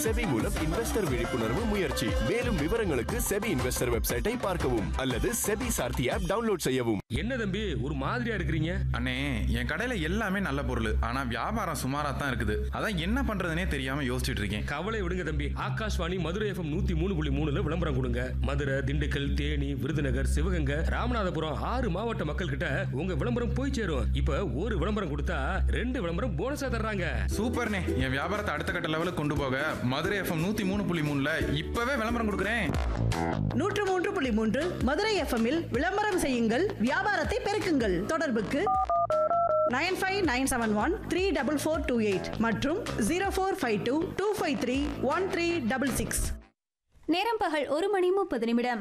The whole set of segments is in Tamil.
செபி மூலம் இன்வெஸ்டர் விழிப்புணர்வு முயற்சி மேலும் விவரங்களுக்கு செபி இன்வெஸ்டர் வெப்சைட்டை பார்க்கவும் அல்லது செபி சார்த்தி ஆப் டவுன்லோட் செய்யவும் என்ன தம்பி ஒரு மாதிரியா இருக்கிறீங்க அண்ணே என் கடையில எல்லாமே நல்ல பொருள் ஆனா வியாபாரம் சுமாரா தான் இருக்குது அதான் என்ன பண்றதுனே தெரியாம யோசிச்சுட்டு இருக்கேன் கவலை விடுங்க தம்பி ஆகாஷ்வாணி மதுரை எஃப்எம் நூத்தி மூணு புள்ளி மூணுல விளம்பரம் கொடுங்க மதுரை திண்டுக்கல் தேனி விருதுநகர் சிவகங்கை ராமநாதபுரம் ஆறு மாவட்ட மக்கள் கிட்ட உங்க விளம்பரம் போய் சேரும் இப்ப ஒரு விளம்பரம் கொடுத்தா ரெண்டு விளம்பரம் போனஸா தர்றாங்க சூப்பர்ண்ணே என் வியாபாரத்தை அடுத்த கட்ட லெவலுக்கு கொண்டு போக மதுரை எஃப்எம் நூத்தி மூணு புள்ளி மூணுல இப்பவே விளம்பரம் கொடுக்குறேன் நூற்று மூன்று புள்ளி மூன்று மதுரை எஃப்எம்மில் விளம்பரம் செய்யுங்கள் வியாபாரத்தை பெருக்குங்கள் தொடர்புக்கு nine five nine seven one three double four two eight மற்றும் zero four five two two five three one three double six நேரம் பகல் ஒரு மணி முப்பது நிமிடம்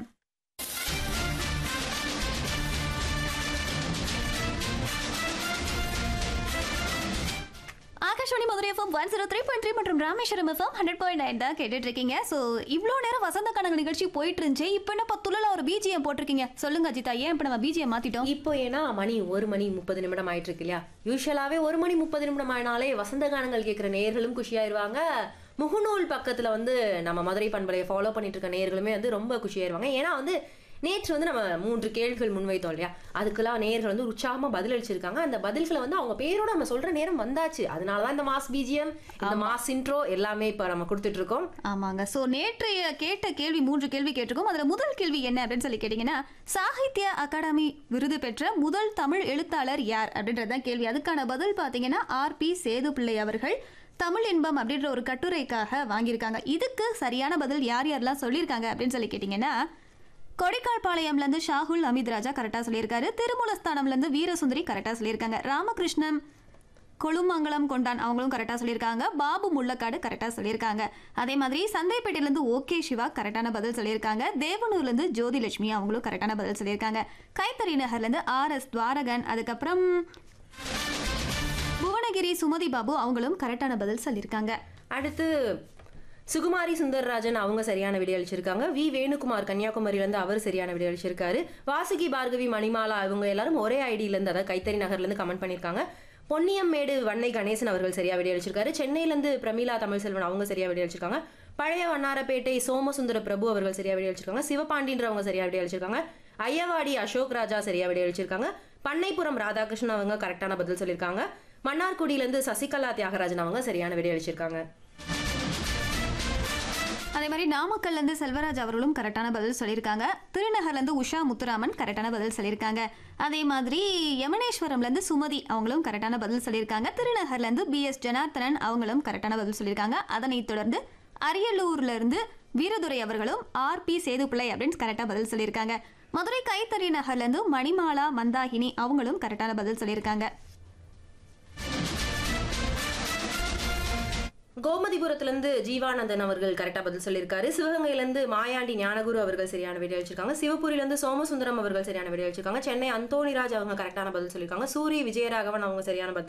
Akashvani Madurai FM one zero three point three மற்றும் Rameswaram FM hundred point nine தான் கேட்டுட்டு இருக்கீங்க ஸோ இவ்வளோ நேரம் வசந்த கணக்கு நிகழ்ச்சி போயிட்டு இருந்துச்சு இப்போ என்ன பத்துள்ள ஒரு பிஜிஎம் போட்டிருக்கீங்க சொல்லுங்க அஜிதா ஏன் இப்போ நம்ம பிஜிஎம் மாத்திட்டோம் இப்போ ஏன்னா மணி ஒரு மணி முப்பது நிமிடம் ஆயிட்டு இருக்கு இல்லையா யூஸ்வலாவே ஒரு மணி முப்பது நிமிடம் ஆனாலே வசந்த கானங்கள் கேட்குற நேர்களும் குஷியாயிருவாங்க முகநூல் பக்கத்துல வந்து நம்ம மதுரை பண்பலையை ஃபாலோ பண்ணிட்டு இருக்க நேர்களுமே வந்து ரொம்ப குஷியாயிருவாங்க ஏன்னா வந்து நேற்று வந்து நம்ம மூன்று கேள்விகள் முன்வைத்தோம் இல்லையா அதுக்கெல்லாம் நேர்கள் வந்து உற்சாகமா பதில் அளிச்சிருக்காங்க அந்த பதில்களை வந்து அவங்க பேரோட நம்ம சொல்ற நேரம் வந்தாச்சு அதனால தான் இந்த மாஸ் பிஜிஎம் இந்த மாஸ் இன்ட்ரோ எல்லாமே இப்போ நம்ம கொடுத்துட்டு இருக்கோம் ஆமாங்க ஸோ நேற்றைய கேட்ட கேள்வி மூன்று கேள்வி கேட்டிருக்கோம் அதில் முதல் கேள்வி என்ன அப்படின்னு சொல்லி கேட்டிங்கன்னா சாகித்ய அகாடமி விருது பெற்ற முதல் தமிழ் எழுத்தாளர் யார் அப்படின்றது தான் கேள்வி அதுக்கான பதில் பார்த்தீங்கன்னா ஆர் பி சேது பிள்ளை அவர்கள் தமிழ் இன்பம் அப்படின்ற ஒரு கட்டுரைக்காக வாங்கியிருக்காங்க இதுக்கு சரியான பதில் யார் யாரெல்லாம் சொல்லியிருக்காங்க அப்படின்னு சொல்லி கேட்டிங்கன்னா கொடைக்கால்பாளையம்லேருந்து ஷாகுல் அமித் ராஜா கரெக்டாக சொல்லியிருக்காரு திருமூலஸ்தானம்லேருந்து வீரசுந்தரி கரெக்டாக சொல்லியிருக்காங்க ராமகிருஷ்ணன் கொழுமங்கலம் கொண்டான் அவங்களும் கரெக்டாக சொல்லியிருக்காங்க பாபு முள்ளக்காடு கரெக்டாக சொல்லியிருக்காங்க அதே மாதிரி சந்தைப்பேட்டையிலேருந்து ஓகே சிவா கரெக்டான பதில் சொல்லியிருக்காங்க தேவனூர்லேருந்து ஜோதிலட்சுமி அவங்களும் கரெக்டான பதில் சொல்லியிருக்காங்க கைத்தறி நகர்லேருந்து ஆர் எஸ் துவாரகன் அதுக்கப்புறம் புவனகிரி சுமதி பாபு அவங்களும் கரெக்டான பதில் சொல்லியிருக்காங்க அடுத்து சுகுமாரி சுந்தரராஜன் அவங்க சரியான விடை அளிச்சிருக்காங்க வி வேணுகுமார் கன்னியாகுமரியிலேருந்து அவர் சரியான விடை அளிச்சிருக்காரு வாசுகி பார்கவி மணிமாலா இவங்க எல்லாரும் ஒரே ஐடியிலேருந்து அதாவது கைத்தறி நகர்லேருந்து கமெண்ட் பண்ணியிருக்காங்க பொன்னியம்மேடு வன்னை கணேசன் அவர்கள் சரியா விடை அளிச்சிருக்காரு சென்னையிலேருந்து பிரமிளா தமிழ்செல்வன் அவங்க சரியா விடை அளிச்சிருக்காங்க பழைய வண்ணாரப்பேட்டை சோமசுந்தர பிரபு அவர்கள் சரியா விடை அளிச்சிருக்காங்க சிவபாண்டின்றவங்க சரியா விடை அளிச்சிருக்காங்க ஐயவாடி அசோக் ராஜா சரியா விடை அளிச்சிருக்காங்க பண்ணைப்புறம் ராதாகிருஷ்ணன் அவங்க கரெக்டான பதில் சொல்லியிருக்காங்க மன்னார்குடியிலேருந்து சசிகலா தியாகராஜன் அவங்க சரியான விடை அளிச்சிருக்காங்க அதே மாதிரி நாமக்கல்லேருந்து செல்வராஜ் அவர்களும் கரெக்டான பதில் சொல்லியிருக்காங்க திருநகர்லேருந்து உஷா முத்துராமன் கரெக்டான பதில் சொல்லியிருக்காங்க அதே மாதிரி யமனேஸ்வரம்லேருந்து சுமதி அவங்களும் கரெக்டான பதில் சொல்லியிருக்காங்க திருநகர்லேருந்து பி எஸ் ஜனார்த்தனன் அவங்களும் கரெக்டான பதில் சொல்லியிருக்காங்க அதனைத் தொடர்ந்து அரியலூர்லேருந்து வீரதுரை அவர்களும் ஆர் பி சேதுப்பிள்ளை அப்படின்னு கரெக்டாக பதில் சொல்லியிருக்காங்க மதுரை கைத்தறி நகர்லேருந்து மணிமாலா மந்தாகினி அவங்களும் கரெக்டான பதில் சொல்லியிருக்காங்க கோமதிபுரத்திலிருந்து ஜீவானந்தன் அவர்கள் கரெக்டா பதில் சொல்லியிருக்காரு சிவகங்கையிலிருந்து மாயாண்டி ஞானகுரு அவர்கள் சரியான விடை அளிச்சிருக்காங்க சிவபுரியிலிருந்து சோமசுந்தரம் அவர்கள் சரியான விடை அளிச்சிருக்காங்க சென்னை அந்தோணிராஜ் அவங்க கரெக்டான பதில் சொல்லியிருக்காங்க சூரி விஜயராகவன் அவங்க சரியான பதில்